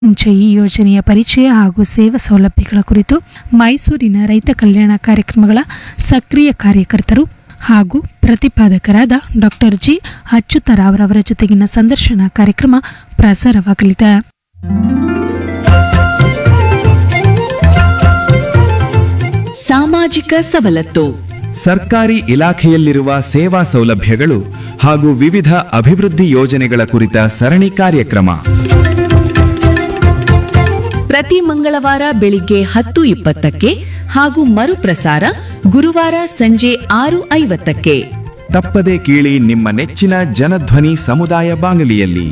ಮುಂಚೆ ಈ ಯೋಜನೆಯ ಪರಿಚಯ ಹಾಗೂ ಸೇವಾ ಸೌಲಭ್ಯಗಳ ಕುರಿತು ಮೈಸೂರಿನ ರೈತ ಕಲ್ಯಾಣ ಕಾರ್ಯಕ್ರಮಗಳ ಸಕ್ರಿಯ ಕಾರ್ಯಕರ್ತರು ಹಾಗೂ ಪ್ರತಿಪಾದಕರಾದ ಡಾಕ್ಟರ್ ಜಿ ಅಚ್ಯುತರಾವ್ರವರ ಜೊತೆಗಿನ ಸಂದರ್ಶನ ಕಾರ್ಯಕ್ರಮ ಪ್ರಸಾರವಾಗಲಿದೆ ಸಾಮಾಜಿಕ ಸವಲತ್ತು ಸರ್ಕಾರಿ ಇಲಾಖೆಯಲ್ಲಿರುವ ಸೇವಾ ಸೌಲಭ್ಯಗಳು ಹಾಗೂ ವಿವಿಧ ಅಭಿವೃದ್ಧಿ ಯೋಜನೆಗಳ ಕುರಿತ ಸರಣಿ ಕಾರ್ಯಕ್ರಮ ಪ್ರತಿ ಮಂಗಳವಾರ ಬೆಳಿಗ್ಗೆ ಹತ್ತು ಇಪ್ಪತ್ತಕ್ಕೆ ಹಾಗೂ ಮರುಪ್ರಸಾರ ಗುರುವಾರ ಸಂಜೆ ಆರು ಐವತ್ತಕ್ಕೆ ತಪ್ಪದೆ ಕೇಳಿ ನಿಮ್ಮ ನೆಚ್ಚಿನ ಜನಧ್ವನಿ ಸಮುದಾಯ ಬಾನುಲಿಯಲ್ಲಿ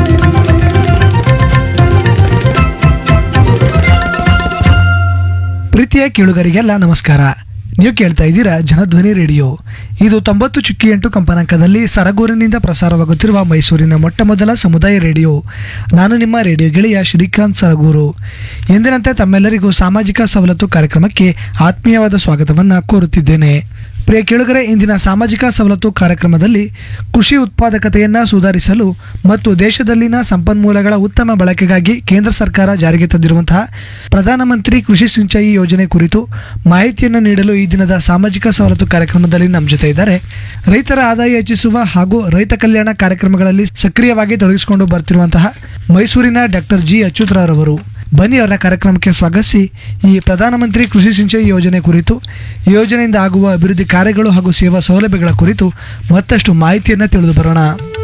ಪ್ರೀತಿಯ ಕೇಳುಗರಿಗೆಲ್ಲ ನಮಸ್ಕಾರ ನೀವು ಕೇಳ್ತಾ ಇದ್ದೀರಾ ಜನಧ್ವನಿ ರೇಡಿಯೋ ಇದು ತೊಂಬತ್ತು ಚುಕ್ಕಿ ಎಂಟು ಕಂಪನಾಂಕದಲ್ಲಿ ಸರಗೂರಿನಿಂದ ಪ್ರಸಾರವಾಗುತ್ತಿರುವ ಮೈಸೂರಿನ ಮೊಟ್ಟ ಮೊದಲ ಸಮುದಾಯ ರೇಡಿಯೋ ನಾನು ನಿಮ್ಮ ರೇಡಿಯೋ ಗೆಳೆಯ ಶ್ರೀಕಾಂತ್ ಸರಗೂರು ಎಂದಿನಂತೆ ತಮ್ಮೆಲ್ಲರಿಗೂ ಸಾಮಾಜಿಕ ಸವಲತ್ತು ಕಾರ್ಯಕ್ರಮಕ್ಕೆ ಆತ್ಮೀಯವಾದ ಸ್ವಾಗತವನ್ನು ಕೋರುತ್ತಿದ್ದೇನೆ ಪ್ರಿಯ ಕೇಳುಗರೆ ಇಂದಿನ ಸಾಮಾಜಿಕ ಸವಲತ್ತು ಕಾರ್ಯಕ್ರಮದಲ್ಲಿ ಕೃಷಿ ಉತ್ಪಾದಕತೆಯನ್ನು ಸುಧಾರಿಸಲು ಮತ್ತು ದೇಶದಲ್ಲಿನ ಸಂಪನ್ಮೂಲಗಳ ಉತ್ತಮ ಬಳಕೆಗಾಗಿ ಕೇಂದ್ರ ಸರ್ಕಾರ ಜಾರಿಗೆ ತಂದಿರುವಂತಹ ಪ್ರಧಾನಮಂತ್ರಿ ಕೃಷಿ ಸಿಂಚಾಯಿ ಯೋಜನೆ ಕುರಿತು ಮಾಹಿತಿಯನ್ನು ನೀಡಲು ಈ ದಿನದ ಸಾಮಾಜಿಕ ಸವಲತ್ತು ಕಾರ್ಯಕ್ರಮದಲ್ಲಿ ನಮ್ಮ ಜೊತೆ ಇದ್ದಾರೆ ರೈತರ ಆದಾಯ ಹೆಚ್ಚಿಸುವ ಹಾಗೂ ರೈತ ಕಲ್ಯಾಣ ಕಾರ್ಯಕ್ರಮಗಳಲ್ಲಿ ಸಕ್ರಿಯವಾಗಿ ತೊಡಗಿಸಿಕೊಂಡು ಬರ್ತಿರುವಂತಹ ಮೈಸೂರಿನ ಡಾಕ್ಟರ್ ಜಿ ಅಚ್ಯುತರವರು ಬನ್ನಿ ಅವರ ಕಾರ್ಯಕ್ರಮಕ್ಕೆ ಸ್ವಾಗತಿಸಿ ಈ ಪ್ರಧಾನಮಂತ್ರಿ ಕೃಷಿ ಸಿಂಚಾಯಿ ಯೋಜನೆ ಕುರಿತು ಈ ಯೋಜನೆಯಿಂದ ಆಗುವ ಅಭಿವೃದ್ಧಿ ಕಾರ್ಯಗಳು ಹಾಗೂ ಸೇವಾ ಸೌಲಭ್ಯಗಳ ಕುರಿತು ಮತ್ತಷ್ಟು ಮಾಹಿತಿಯನ್ನು ತಿಳಿದು ಬರೋಣ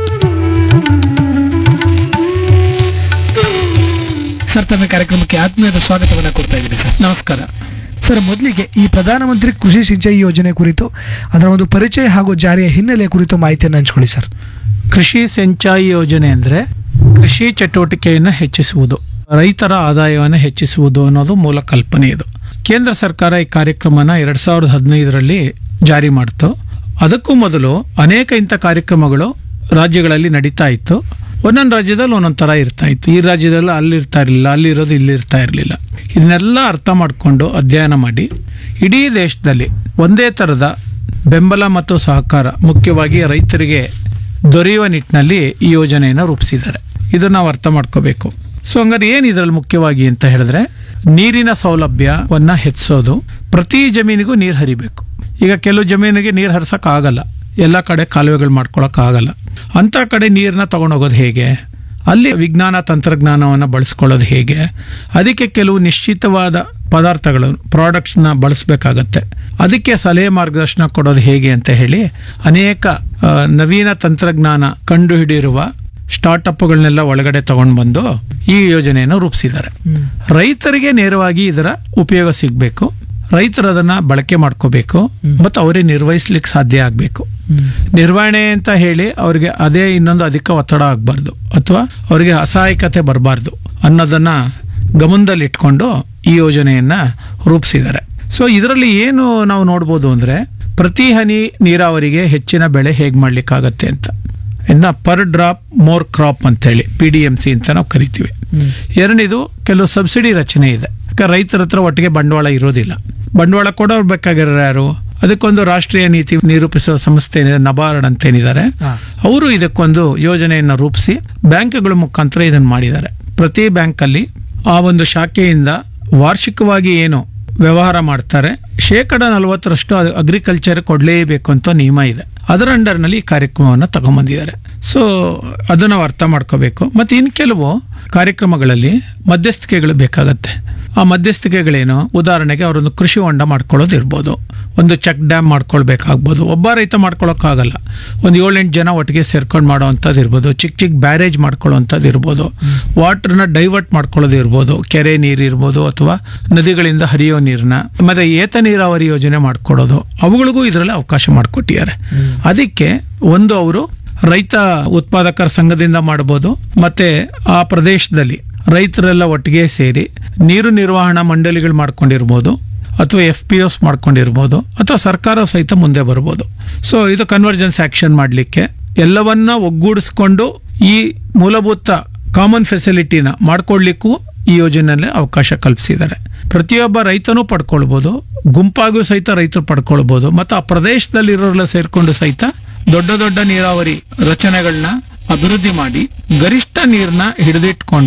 ಸರ್ ತಮ್ಮ ಕಾರ್ಯಕ್ರಮಕ್ಕೆ ಆತ್ಮೀಯದ ಸ್ವಾಗತವನ್ನು ಕೊಡ್ತಾ ಇದ್ದೀನಿ ಸರ್ ನಮಸ್ಕಾರ ಸರ್ ಮೊದಲಿಗೆ ಈ ಪ್ರಧಾನಮಂತ್ರಿ ಕೃಷಿ ಸಿಂಚಾಯಿ ಯೋಜನೆ ಕುರಿತು ಅದರ ಒಂದು ಪರಿಚಯ ಹಾಗೂ ಜಾರಿಯ ಹಿನ್ನೆಲೆಯ ಕುರಿತು ಮಾಹಿತಿಯನ್ನು ಹಂಚ್ಕೊಳ್ಳಿ ಸರ್ ಕೃಷಿ ಸಿಂಚಾಯಿ ಯೋಜನೆ ಅಂದರೆ ಕೃಷಿ ಚಟುವಟಿಕೆಯನ್ನು ಹೆಚ್ಚಿಸುವುದು ರೈತರ ಆದಾಯವನ್ನು ಹೆಚ್ಚಿಸುವುದು ಅನ್ನೋದು ಮೂಲ ಕಲ್ಪನೆ ಇದು ಕೇಂದ್ರ ಸರ್ಕಾರ ಈ ಕಾರ್ಯಕ್ರಮನ ಎರಡ್ ಸಾವಿರದ ಹದಿನೈದರಲ್ಲಿ ಜಾರಿ ಮಾಡಿತು ಅದಕ್ಕೂ ಮೊದಲು ಅನೇಕ ಇಂಥ ಕಾರ್ಯಕ್ರಮಗಳು ರಾಜ್ಯಗಳಲ್ಲಿ ನಡೀತಾ ಇತ್ತು ಒಂದೊಂದು ರಾಜ್ಯದಲ್ಲಿ ಒಂದೊಂದು ಥರ ಇರ್ತಾ ಇತ್ತು ಈ ರಾಜ್ಯದಲ್ಲಿ ಅಲ್ಲಿ ಇರ್ತಾ ಇರಲಿಲ್ಲ ಅಲ್ಲಿರೋದು ಇಲ್ಲಿ ಇರ್ತಾ ಇರಲಿಲ್ಲ ಇದನ್ನೆಲ್ಲ ಅರ್ಥ ಮಾಡಿಕೊಂಡು ಅಧ್ಯಯನ ಮಾಡಿ ಇಡೀ ದೇಶದಲ್ಲಿ ಒಂದೇ ಥರದ ಬೆಂಬಲ ಮತ್ತು ಸಹಕಾರ ಮುಖ್ಯವಾಗಿ ರೈತರಿಗೆ ದೊರೆಯುವ ನಿಟ್ಟಿನಲ್ಲಿ ಈ ಯೋಜನೆಯನ್ನು ರೂಪಿಸಿದ್ದಾರೆ ಇದು ನಾವು ಅರ್ಥ ಮಾಡ್ಕೋಬೇಕು ಸೊ ಹಂಗಾರೆ ಏನು ಇದರಲ್ಲಿ ಮುಖ್ಯವಾಗಿ ಅಂತ ಹೇಳಿದ್ರೆ ನೀರಿನ ಸೌಲಭ್ಯವನ್ನ ಹೆಚ್ಚಿಸೋದು ಪ್ರತಿ ಜಮೀನಿಗೂ ನೀರು ಹರಿಬೇಕು ಈಗ ಕೆಲವು ಜಮೀನಿಗೆ ನೀರು ಹರಿಸಕ್ ಆಗಲ್ಲ ಎಲ್ಲ ಕಡೆ ಕಾಲುವೆಗಳು ಮಾಡ್ಕೊಳಕ್ ಆಗಲ್ಲ ಅಂತ ಕಡೆ ನೀರನ್ನ ತಗೊಂಡೋಗೋದು ಹೇಗೆ ಅಲ್ಲಿ ವಿಜ್ಞಾನ ತಂತ್ರಜ್ಞಾನವನ್ನು ಬಳಸ್ಕೊಳ್ಳೋದು ಹೇಗೆ ಅದಕ್ಕೆ ಕೆಲವು ನಿಶ್ಚಿತವಾದ ಪದಾರ್ಥಗಳು ಪ್ರಾಡಕ್ಟ್ಸ್ನ ಬಳಸಬೇಕಾಗತ್ತೆ ಅದಕ್ಕೆ ಸಲಹೆ ಮಾರ್ಗದರ್ಶನ ಕೊಡೋದು ಹೇಗೆ ಅಂತ ಹೇಳಿ ಅನೇಕ ಆ, ನವೀನ ತಂತ್ರಜ್ಞಾನ ಕಂಡುಹಿಡಿದಿರುವ ಸ್ಟಾರ್ಟಪ್ಗಳನ್ನೆಲ್ಲ ಒಳಗಡೆ ತಗೊಂಡು ಬಂದು ಈ ಯೋಜನೆಯನ್ನು ರೂಪಿಸಿದ್ದಾರೆ ರೈತರಿಗೆ ನೇರವಾಗಿ ಇದರ ಉಪಯೋಗ ಸಿಗಬೇಕು ರೈತರು ಅದನ್ನ ಬಳಕೆ ಮಾಡ್ಕೋಬೇಕು ಮತ್ತು ಅವರೇ ನಿರ್ವಹಿಸ್ಲಿಕ್ಕೆ ಸಾಧ್ಯ ಆಗಬೇಕು ನಿರ್ವಹಣೆ ಅಂತ ಹೇಳಿ ಅವ್ರಿಗೆ ಅದೇ ಇನ್ನೊಂದು ಅಧಿಕ ಒತ್ತಡ ಆಗಬಾರ್ದು ಅಥವಾ ಅವರಿಗೆ ಅಸಹಾಯಕತೆ ಬರಬಾರ್ದು ಅನ್ನೋದನ್ನ ಗಮನದಲ್ಲಿಟ್ಕೊಂಡು ಈ ಯೋಜನೆಯನ್ನ ರೂಪಿಸಿದ್ದಾರೆ ಸೊ ಇದರಲ್ಲಿ ಏನು ನಾವು ನೋಡ್ಬೋದು ಅಂದ್ರೆ ಪ್ರತಿ ಹನಿ ನೀರಾವರಿಗೆ ಹೆಚ್ಚಿನ ಬೆಳೆ ಹೇಗೆ ಮಾಡ್ಲಿಕ್ಕಾಗತ್ತೆ ಅಂತ ಇನ್ನ ಪರ್ ಡ್ರಾಪ್ ಮೋರ್ ಕ್ರಾಪ್ ಅಂತ ಹೇಳಿ ಪಿ ಡಿ ಎಂ ಸಿ ಅಂತ ನಾವು ಕರಿತೀವಿ ಎರಡನೇದು ಕೆಲವು ಸಬ್ಸಿಡಿ ರಚನೆ ಇದೆ ಯಾಕಂದ್ರೆ ರೈತರ ಹತ್ರ ಒಟ್ಟಿಗೆ ಬಂಡವಾಳ ಇರೋದಿಲ್ಲ ಬಂಡವಾಳ ಕೊಡೋರು ಬೇಕಾಗಿರೋ ಯಾರು ಅದಕ್ಕೊಂದು ರಾಷ್ಟ್ರೀಯ ನೀತಿ ನಿರೂಪಿಸುವ ಸಂಸ್ಥೆ ಏನಿದೆ ನಬಾರ್ಡ್ ಅಂತ ಏನಿದ್ದಾರೆ ಅವರು ಇದಕ್ಕೊಂದು ಯೋಜನೆಯನ್ನು ರೂಪಿಸಿ ಬ್ಯಾಂಕ್ಗಳ ಮುಖಾಂತರ ಇದನ್ನು ಮಾಡಿದ್ದಾರೆ ಪ್ರತಿ ಬ್ಯಾಂಕಲ್ಲಿ ಆ ಒಂದು ಶಾಖೆಯಿಂದ ವಾರ್ಷಿಕವಾಗಿ ಏನು ವ್ಯವಹಾರ ಮಾಡ್ತಾರೆ ಶೇಕಡ ನಲವತ್ತರಷ್ಟು ಅಗ್ರಿಕಲ್ಚರ್ ಕೊಡಲೇಬೇಕು ಅಂತ ನಿಯಮ ಇದೆ ಅದರ ಅಂಡರ್ನಲ್ಲಿ ಈ ಕಾರ್ಯಕ್ರಮವನ್ನು ತಗೊಂಬಂದಿದ್ದಾರೆ ಸೊ ಅದು ನಾವು ಅರ್ಥ ಮಾಡ್ಕೋಬೇಕು ಮತ್ತು ಇನ್ನು ಕೆಲವು ಕಾರ್ಯಕ್ರಮಗಳಲ್ಲಿ ಮಧ್ಯಸ್ಥಿಕೆಗಳು ಬೇಕಾಗತ್ತೆ ಆ ಮಧ್ಯಸ್ಥಿಕೆಗಳೇನು ಉದಾಹರಣೆಗೆ ಅವರೊಂದು ಕೃಷಿ ಹೊಂಡ ಮಾಡ್ಕೊಳ್ಳೋದು ಇರ್ಬೋದು ಒಂದು ಚೆಕ್ ಡ್ಯಾಮ್ ಮಾಡ್ಕೊಳ್ಬೇಕಾಗ್ಬೋದು ಒಬ್ಬ ರೈತ ಮಾಡ್ಕೊಳ್ಳೋಕ್ಕಾಗಲ್ಲ ಒಂದು ಏಳೆಂಟು ಜನ ಒಟ್ಟಿಗೆ ಸೇರ್ಕೊಂಡು ಮಾಡೋವಂಥದ್ದು ಇರ್ಬೋದು ಚಿಕ್ಕ ಚಿಕ್ಕ ಬ್ಯಾರೇಜ್ ಮಾಡ್ಕೊಳ್ಳೋವಂಥದ್ದು ಇರ್ಬೋದು ವಾಟರ್ನ ಡೈವರ್ಟ್ ಮಾಡ್ಕೊಳ್ಳೋದು ಇರ್ಬೋದು ಕೆರೆ ನೀರು ಇರ್ಬೋದು ಅಥವಾ ನದಿಗಳಿಂದ ಹರಿಯೋ ನೀರನ್ನ ಮತ್ತೆ ಏತ ನೀರಾವರಿ ಯೋಜನೆ ಮಾಡ್ಕೊಡೋದು ಅವುಗಳಿಗೂ ಇದರಲ್ಲಿ ಅವಕಾಶ ಮಾಡಿಕೊಟ್ಟಿದ್ದಾರೆ ಅದಕ್ಕೆ ಒಂದು ಅವರು ರೈತ ಉತ್ಪಾದಕರ ಸಂಘದಿಂದ ಮಾಡ್ಬೋದು ಮತ್ತೆ ಆ ಪ್ರದೇಶದಲ್ಲಿ ರೈತರೆಲ್ಲ ಒಟ್ಟಿಗೆ ಸೇರಿ ನೀರು ನಿರ್ವಹಣಾ ಮಂಡಳಿಗಳು ಮಾಡ್ಕೊಂಡಿರ್ಬೋದು ಅಥವಾ ಎಫ್ ಪಿ ಎಸ್ ಮಾಡ್ಕೊಂಡಿರ್ಬೋದು ಅಥವಾ ಸರ್ಕಾರ ಸಹಿತ ಮುಂದೆ ಬರ್ಬೋದು ಸೊ ಇದು ಕನ್ವರ್ಜೆನ್ಸ್ ಆಕ್ಷನ್ ಮಾಡಲಿಕ್ಕೆ ಎಲ್ಲವನ್ನ ಒಗ್ಗೂಡಿಸ್ಕೊಂಡು ಈ ಮೂಲಭೂತ ಕಾಮನ್ ಫೆಸಿಲಿಟಿನ ಮಾಡ್ಕೊಡ್ಲಿಕ್ಕೂ ಈ ಯೋಜನೆಯಲ್ಲಿ ಅವಕಾಶ ಕಲ್ಪಿಸಿದ್ದಾರೆ ಪ್ರತಿಯೊಬ್ಬ ರೈತನೂ ಪಡ್ಕೊಳ್ಬೋದು ಗುಂಪಾಗೂ ಸಹಿತ ರೈತರು ಪಡ್ಕೊಳ್ಬೋದು ಮತ್ತು ಆ ಪ್ರದೇಶದಲ್ಲಿರೋರೆಲ್ಲ ಸೇರ್ಕೊಂಡು ಸಹಿತ ದೊಡ್ಡ ದೊಡ್ಡ ನೀರಾವರಿ ರಚನೆಗಳನ್ನ ಅಭಿವೃದ್ಧಿ ಮಾಡಿ ಗರಿಷ್ಠ ನೀರನ್ನ ಹಿಡಿದಿಟ್ಕೊಂಡು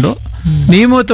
ನಿಯಮಿತ